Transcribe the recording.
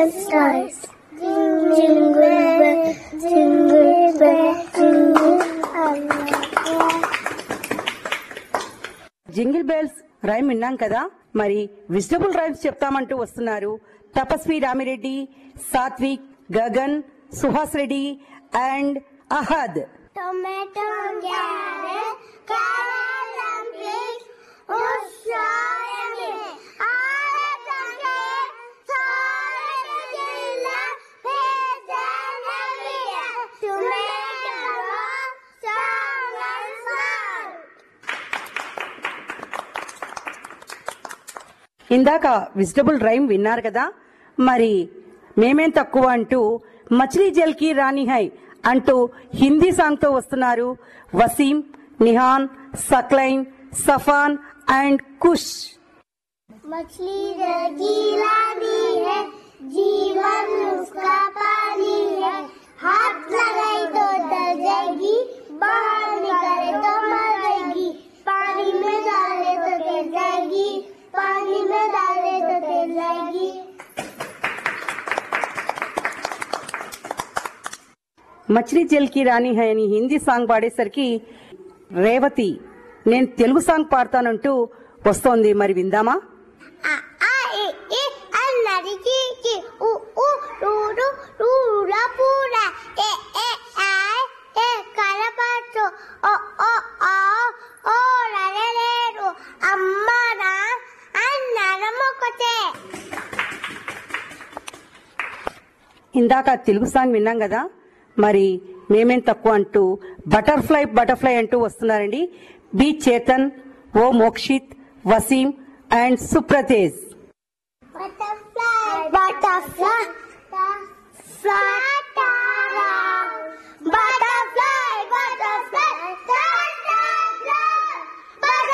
stars. Jingle bell, jingle bell, jingle all the way. Jingle bells rhyme విన్నాం కదా మరి vegetable rhymes చెప్తామంటూ వస్తున్నారు Tapasvi Ramireddy Satvik Gagan Suhas Reddy and Ahad Tomato, carrot, carrot and peas, soy and beans, carrot and peas, soy and ginger, peas and onions, tomato, song and salt. ఇందాక vegetable rhyme విన్నారు కదా మరి మేమేం తక్కువ అంటూ మచిలీ జల్ కి రాణి హై అంటూ హిందీ సాంగ్ తో వస్తున్నారు వసీం నిహాన్ సక్లైన్ సఫాన్ అండ్ కుష్ मछली रगीलानी है जीवन उसका पानी है हाथ लगाई तो डर जाएगी बाहर निकाले तो मर जाएगी पानी में डाले तो तैर जाएगी पानी में डाले तो तैर जाएगी మచిలీ జల్ కి రాణి హై అని హిందీ సాంగ్ పాడేసరికి రేవతి నేను తెలుగు సాంగ్ పాడతానంటూ వస్తోంది మరి విందామా आ आ ए ए अल्लारी की की उ उ रू रू रू रा पूरा ए ए आ ए కలపచ్చు ఓ ఓ ఆ ఓ రలేరు అమ్మరా అన్నరం ఒకటే ఇందాక తెలుగు సాంగ్ విన్నాం కదా మరి మేమేం తక్కువ అంటూ బటర్ఫ్లై బటర్ఫ్లై అంటూ వస్తున్నారండి B Chetan O Mokshith Waseem and Supratej butterfly butterfly